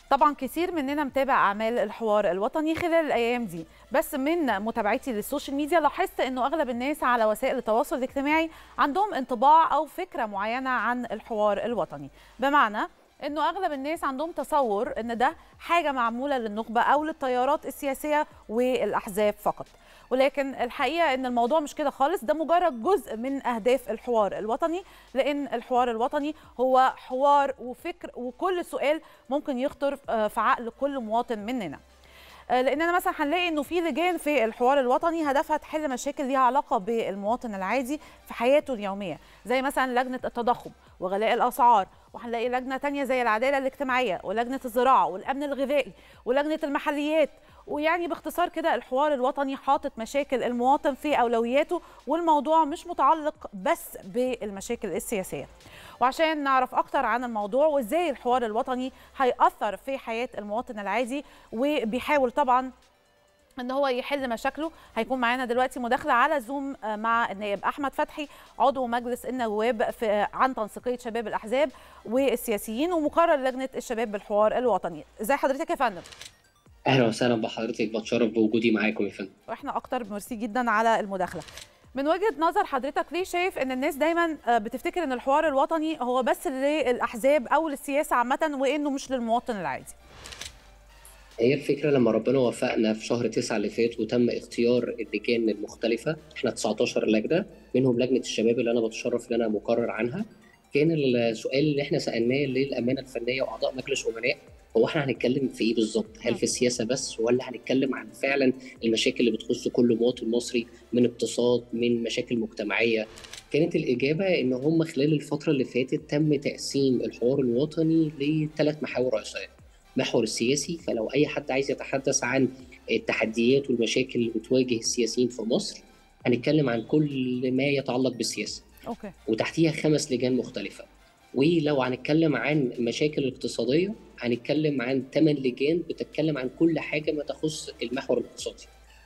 طبعا كثير مننا متابع اعمال الحوار الوطني خلال الايام دي بس من متابعتي للسوشيال ميديا لاحظت انه اغلب الناس على وسائل التواصل الاجتماعي عندهم انطباع او فكره معينه عن الحوار الوطني بمعنى انه اغلب الناس عندهم تصور ان ده حاجه معموله للنخبه او للتيارات السياسيه والاحزاب فقط ولكن الحقيقه ان الموضوع مش كده خالص ده مجرد جزء من اهداف الحوار الوطني لان الحوار الوطني هو حوار وفكر وكل سؤال ممكن يخطر في عقل كل مواطن مننا لاننا مثلا هنلاقي انه في لجان في الحوار الوطني هدفها تحل مشاكل ليها علاقه بالمواطن العادي في حياته اليوميه زي مثلا لجنه التضخم وغلاء الاسعار وهنلاقي لجنه تانية زي العداله الاجتماعيه ولجنه الزراعه والامن الغذائي ولجنه المحليات ويعني باختصار كده الحوار الوطني حاطط مشاكل المواطن في اولوياته والموضوع مش متعلق بس بالمشاكل السياسيه وعشان نعرف اكتر عن الموضوع وازاي الحوار الوطني هيأثر في حياه المواطن العادي وبيحاول طبعا ان هو يحل مشاكله هيكون معانا دلوقتي مداخله على زوم مع النائب احمد فتحي عضو مجلس النواب في عن تنسيقيه شباب الاحزاب والسياسيين ومقرر لجنه الشباب بالحوار الوطني ازي حضرتك يا فندم اهلا وسهلا بحضرتك بتشرف بوجودي معاكم يا فندم واحنا اكتر ميرسي جدا على المداخله من وجهه نظر حضرتك ليه شايف ان الناس دايما بتفتكر ان الحوار الوطني هو بس للاحزاب او للسياسه عامه وانه مش للمواطن العادي هي الفكره لما ربنا وفقنا في شهر تسعة اللي فات وتم اختيار اللجان المختلفه احنا 19 لجنه منهم لجنه الشباب اللي انا بتشرف ان انا مقرر عنها كان السؤال اللي احنا سالناه للامانه الفنيه واعضاء مجلس امناء هو احنا هنتكلم في ايه بالظبط؟ هل في السياسه بس ولا هنتكلم عن فعلا المشاكل اللي بتخص كل مواطن مصري من اقتصاد من مشاكل مجتمعيه؟ كانت الاجابه ان هم خلال الفتره اللي فاتت تم تقسيم الحوار الوطني لثلاث محاور رئيسيه. محور السياسي فلو اي حد عايز يتحدث عن التحديات والمشاكل اللي بتواجه السياسيين في مصر هنتكلم عن كل ما يتعلق بالسياسه. اوكي. وتحتيها خمس لجان مختلفه. ولو هنتكلم عن مشاكل اقتصاديه هنتكلم عن ثمان لجان بتتكلم عن كل حاجه ما تخص المحور الاقتصادي.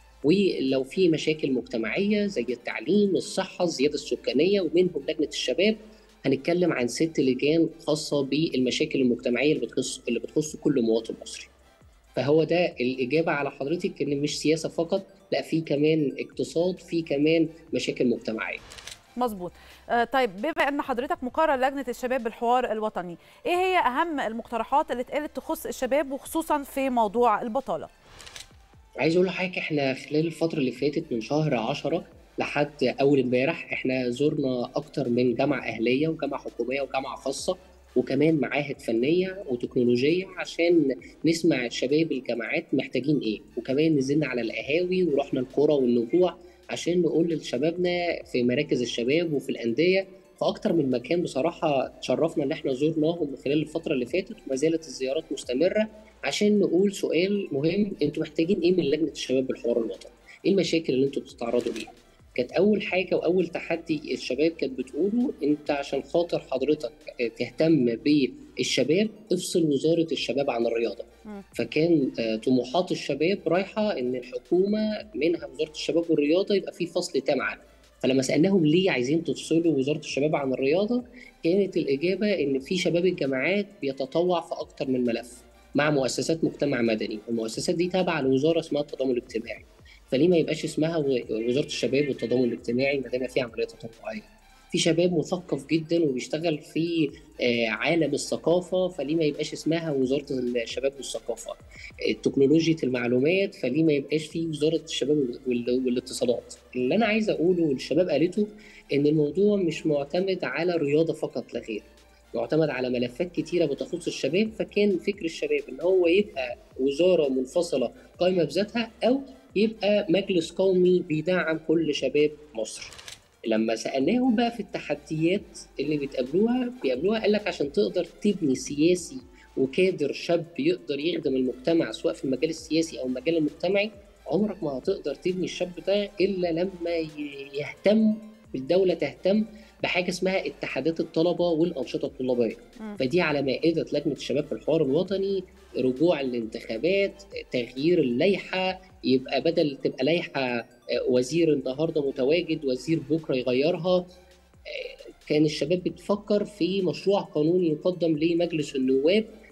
ولو في مشاكل مجتمعيه زي التعليم، الصحه، الزياده السكانيه ومنهم لجنه الشباب هنتكلم عن ست لجان خاصه بالمشاكل المجتمعيه اللي بتخص اللي بتخص كل مواطن مصري. فهو ده الاجابه على حضرتك ان مش سياسه فقط، لا في كمان اقتصاد، في كمان مشاكل مجتمعيه. مظبوط طيب بما ان حضرتك مقرر لجنه الشباب بالحوار الوطني ايه هي اهم المقترحات اللي اتقالت تخص الشباب وخصوصا في موضوع البطاله عايز اقول لحضرتك احنا خلال الفتره اللي فاتت من شهر 10 لحد اول امبارح احنا زرنا اكتر من جامعه اهليه وجامعه حكوميه وجامعه خاصه وكمان معاهد فنيه وتكنولوجيه عشان نسمع شباب الجامعات محتاجين ايه وكمان نزلنا على القهاوي ورحنا القرى والنجوع عشان نقول لشبابنا في مراكز الشباب وفي الانديه في اكتر من مكان بصراحه تشرفنا ان احنا زرناهم خلال الفتره اللي فاتت وما زالت الزيارات مستمره عشان نقول سؤال مهم انتوا محتاجين ايه من لجنه الشباب بالحوار الوطني؟ ايه المشاكل اللي انتوا بتستعرضوا ليها؟ كانت اول حاجه واول تحدي الشباب كانت بتقوله انت عشان خاطر حضرتك تهتم بالشباب افصل وزاره الشباب عن الرياضه فكان طموحات الشباب رايحه ان الحكومه منها وزاره الشباب والرياضه يبقى في فصل تام عنها فلما سالناهم ليه عايزين تفصلوا وزاره الشباب عن الرياضه كانت الاجابه ان في شباب الجامعات بيتطوع في اكتر من ملف مع مؤسسات مجتمع مدني المؤسسات دي تابعه لوزاره اسمها التضامن الاجتماعي فليه ما يبقاش اسمها وزاره الشباب والتضامن الاجتماعي ما دام في عمليه تطوعيه في شباب مثقف جدا وبيشتغل في عالم الثقافه فليه ما يبقاش اسمها وزاره الشباب والثقافه تكنولوجيا المعلومات فليه ما يبقاش في وزاره الشباب والاتصالات اللي انا عايز اقوله الشباب قالته ان الموضوع مش معتمد على الرياضه فقط لا غير معتمد على ملفات كتيره بتخص الشباب فكان فكر الشباب ان هو يبقى وزاره منفصله قائمه بذاتها او يبقى مجلس قومي بيدعم كل شباب مصر لما سالناهم بقى في التحديات اللي بتقابلوها بيقابلوها قال لك عشان تقدر تبني سياسي وكادر شاب يقدر يخدم المجتمع سواء في المجال السياسي او المجال المجتمعي عمرك ما هتقدر تبني الشاب ده الا لما يهتم الدوله تهتم بحاجه اسمها اتحادات الطلبه والانشطه الطلابيه فدي على مائده لجنه الشباب في الحوار الوطني رجوع الانتخابات تغيير اللائحه يبقى بدل تبقى لائحه وزير النهارده متواجد وزير بكره يغيرها كان الشباب بتفكر في مشروع قانوني يقدم لمجلس النواب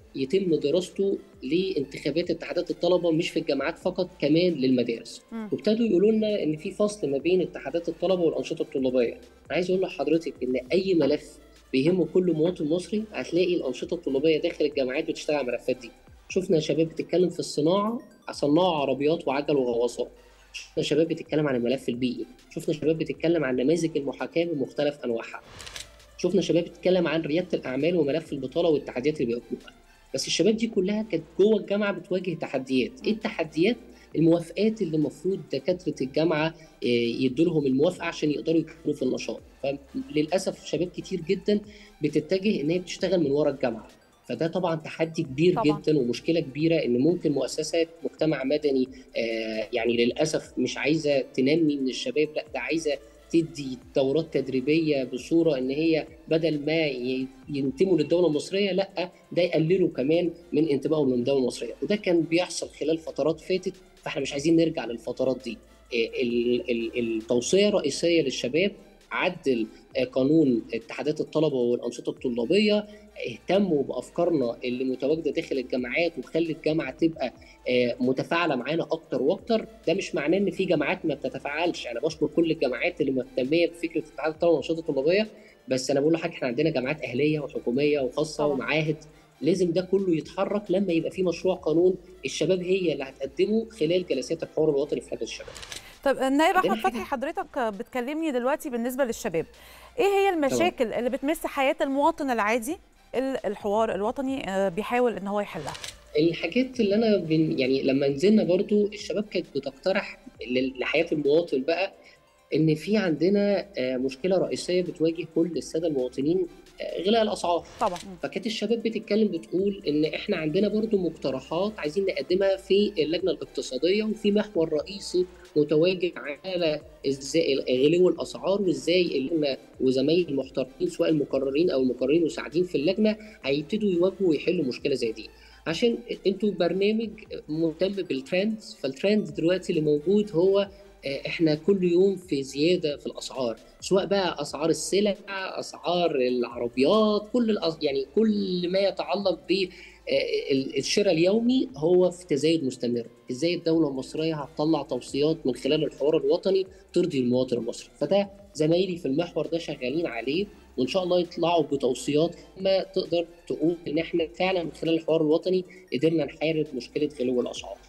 يتم دراسته لانتخابات اتحادات الطلبه مش في الجامعات فقط كمان للمدارس مم. وابتدوا يقولوا لنا ان في فصل ما بين اتحادات الطلبه والانشطه الطلابيه انا عايز اقول لحضرتك ان اي ملف بيهمه كل مواطن مصري هتلاقي الانشطه الطلابيه داخل الجامعات بتشتغل على الملفات دي شفنا شباب بتتكلم في الصناعه صناعوا عربيات وعجل وغواصات شفنا شباب بتتكلم عن الملف البيئي شفنا شباب بتتكلم عن نماذج المحاكاه بمختلف انواعها شفنا شباب بتتكلم عن رياده الاعمال وملف البطاله والتحديات اللي بيواجهوها بس الشباب دي كلها كانت جوه الجامعه بتواجه تحديات ايه التحديات الموافقات اللي المفروض دكاتره الجامعه يدوا لهم الموافقه عشان يقدروا يكونوا في النشاط فللاسف شباب كتير جدا بتتجه ان هي بتشتغل من ورا الجامعه فده طبعا تحدي كبير طبعاً. طبعا. جدا ومشكله كبيره ان ممكن مؤسسات مجتمع مدني آه يعني للاسف مش عايزه تنمي من الشباب لا ده عايزه تدي دورات تدريبيه بصوره ان هي بدل ما ي- ينتموا للدوله المصريه لا ده يقللوا كمان من انتمائهم للدوله المصريه وده كان بيحصل خلال فترات فاتت فاحنا مش عايزين نرجع للفترات دي آه، ال- ال- التوصيه الرئيسيه للشباب عدل آه، قانون اتحادات الطلبه والانشطه الطلابيه اهتموا بافكارنا اللي متواجده داخل الجامعات وخلي الجامعه تبقى آه، متفاعله معانا اكتر واكتر ده مش معناه ان في جامعات ما بتتفاعلش انا بشكر كل الجامعات اللي مهتميه بفكره اتحاد الطلبه والانشطه الطلابيه بس انا بقول لحضرتك احنا عندنا جامعات اهليه وحكوميه وخاصه طبعاً. ومعاهد لازم ده كله يتحرك لما يبقى في مشروع قانون الشباب هي اللي هتقدمه خلال جلسات الحوار الوطني في حاجه الشباب طب النائب عندنا احمد حاجة- فتحي حضرتك بتكلمني دلوقتي بالنسبه للشباب ايه هي المشاكل اللي بتمس حياه المواطن العادي اللي الحوار الوطني آه، بيحاول ان هو يحلها الحاجات اللي انا بن يعني لما نزلنا برضو الشباب كانت بتقترح ل- لحياه المواطن بقى ان في عندنا آه، مشكله رئيسيه بتواجه كل الساده المواطنين آه، غلاء الاسعار طبعا فكانت الشباب بتتكلم بتقول ان احنا عندنا برضو مقترحات عايزين نقدمها في اللجنه الاقتصاديه وفي محور رئيسي متواجد على ازاي غلو الاسعار وازاي اللجنه وزمايل المحترفين سواء المقررين او المقررين المساعدين في اللجنه هيبتدوا يواجهوا ويحلوا مشكله زي دي عشان انتوا برنامج مهتم بالترند فالترند دلوقتي اللي موجود هو آه، احنا كل يوم في زياده في الاسعار سواء بقى اسعار السلع اسعار العربيات كل الأس... يعني كل ما يتعلق ب آه، ال- الشراء اليومي هو في تزايد مستمر ازاي الدوله المصريه هتطلع توصيات من خلال الحوار الوطني ترضي المواطن المصري فده زمايلي في المحور ده شغالين عليه وان شاء الله يطلعوا بتوصيات ما تقدر تقول ان احنا فعلا من خلال الحوار الوطني قدرنا نحارب مشكله غلو الاسعار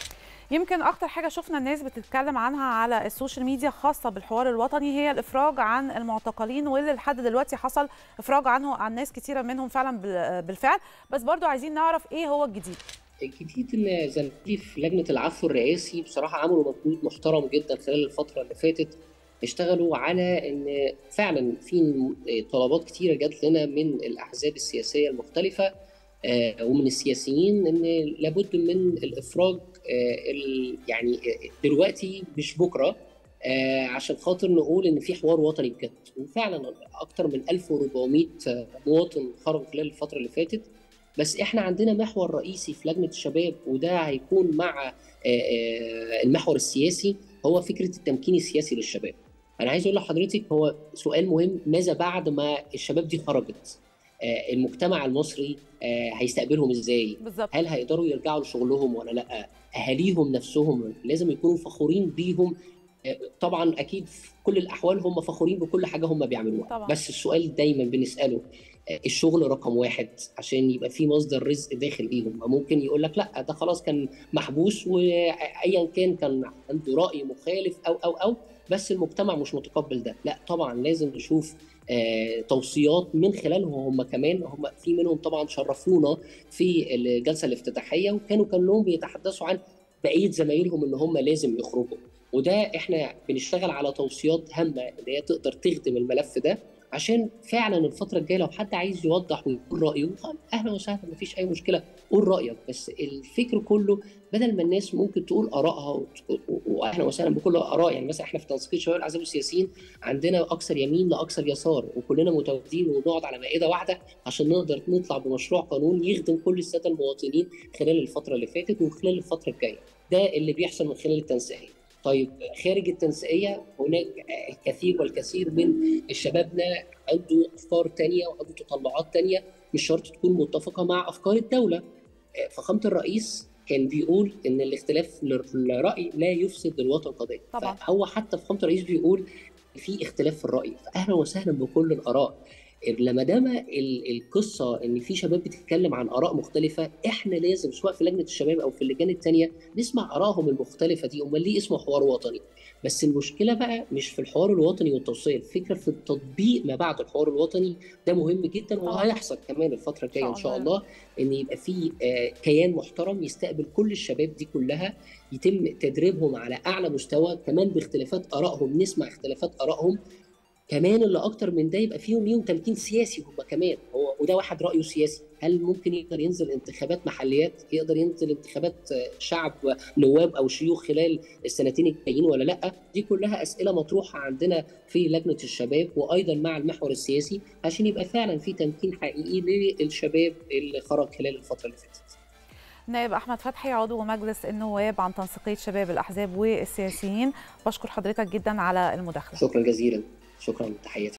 يمكن اكتر حاجه شفنا الناس بتتكلم عنها على السوشيال ميديا خاصه بالحوار الوطني هي الافراج عن المعتقلين واللي لحد دلوقتي حصل افراج عنه عن ناس كتيره منهم فعلا بال- بالفعل بس برضو عايزين نعرف ايه هو الجديد الجديد ان زمايلي في لجنه العفو الرئاسي بصراحه عملوا مجهود محترم جدا خلال الفتره اللي فاتت اشتغلوا على ان فعلا في طلبات كتيره جات لنا من الاحزاب السياسيه المختلفه آه، ومن السياسيين ان لابد من الافراج آه، ال- يعني آه، دلوقتي مش بكره آه، عشان خاطر نقول ان في حوار وطني بجد وفعلا اكتر من 1400 مواطن خرجوا خلال الفتره اللي فاتت بس احنا عندنا محور رئيسي في لجنه الشباب وده هيكون مع آه، آه، المحور السياسي هو فكره التمكين السياسي للشباب. انا عايز اقول لحضرتك هو سؤال مهم ماذا بعد ما الشباب دي خرجت؟ آه، المجتمع المصري آه، هيستقبلهم ازاي؟ بالظبط هل هيقدروا يرجعوا لشغلهم ولا لا؟ اهاليهم نفسهم لازم يكونوا فخورين بيهم آه، طبعا اكيد في كل الاحوال هم فخورين بكل حاجه هم بيعملوها طبعا. بس السؤال دايما بنساله آه، الشغل رقم واحد عشان يبقى في مصدر رزق داخل ليهم ممكن يقول لك لا ده خلاص كان محبوس وايا كان كان عنده راي مخالف او او او بس المجتمع مش متقبل ده لا طبعا لازم نشوف آه، توصيات من خلالهم هم كمان هم في منهم طبعا شرفونا في الجلسه الافتتاحيه وكانوا كلهم بيتحدثوا عن بقيه زمايلهم ان هم لازم يخرجوا وده احنا بنشتغل على توصيات هامه اللي هي تقدر تخدم الملف ده عشان فعلا الفتره الجايه لو حد عايز يوضح ويقول رايه طب اهلا وسهلا مفيش اي مشكله قول رايك بس الفكر كله بدل ما الناس ممكن تقول ارائها وت- و- واهلا وسهلا بكل اراء يعني مثلا احنا في تنسيق شباب الاحزاب السياسيين عندنا اكثر يمين لاكثر يسار وكلنا متواجدين ونقعد على مائده واحده عشان نقدر نطلع بمشروع قانون يخدم كل الساده المواطنين خلال الفتره اللي فاتت وخلال الفتره الجايه ده اللي بيحصل من خلال التنسيقيه طيب خارج التنسيقيه هناك الكثير والكثير من شبابنا عنده افكار تانية وعنده تطلعات تانية مش شرط تكون متفقه مع افكار الدوله فخامه الرئيس كان بيقول ان الاختلاف الراي لا يفسد للوطن قضيه طبعا. فهو حتى فخامه الرئيس بيقول في اختلاف في الراي فاهلا وسهلا بكل الاراء لما دام القصه ان في شباب بتتكلم عن اراء مختلفه احنا لازم سواء في لجنه الشباب او في اللجان الثانيه نسمع ارائهم المختلفه دي امال ليه اسمه حوار وطني بس المشكله بقى مش في الحوار الوطني والتوصيه الفكره في التطبيق ما بعد الحوار الوطني ده مهم جدا وهيحصل كمان الفتره الجايه ان شاء الله ان يبقى في كيان محترم يستقبل كل الشباب دي كلها يتم تدريبهم على اعلى مستوى كمان باختلافات ارائهم نسمع اختلافات ارائهم كمان اللي اكتر من ده يبقى فيهم ليهم تمكين سياسي هم كمان هو وده واحد رايه سياسي هل ممكن يقدر ينزل انتخابات محليات يقدر ينزل انتخابات شعب نواب او شيوخ خلال السنتين الجايين ولا لا دي كلها اسئله مطروحه عندنا في لجنه الشباب وايضا مع المحور السياسي عشان يبقى فعلا في تمكين حقيقي للشباب اللي خرج خلال الفتره اللي فاتت نائب احمد فتحي عضو مجلس النواب عن تنسيقيه شباب الاحزاب والسياسيين بشكر حضرتك جدا على المداخله شكرا جزيلا شكرا تحياتي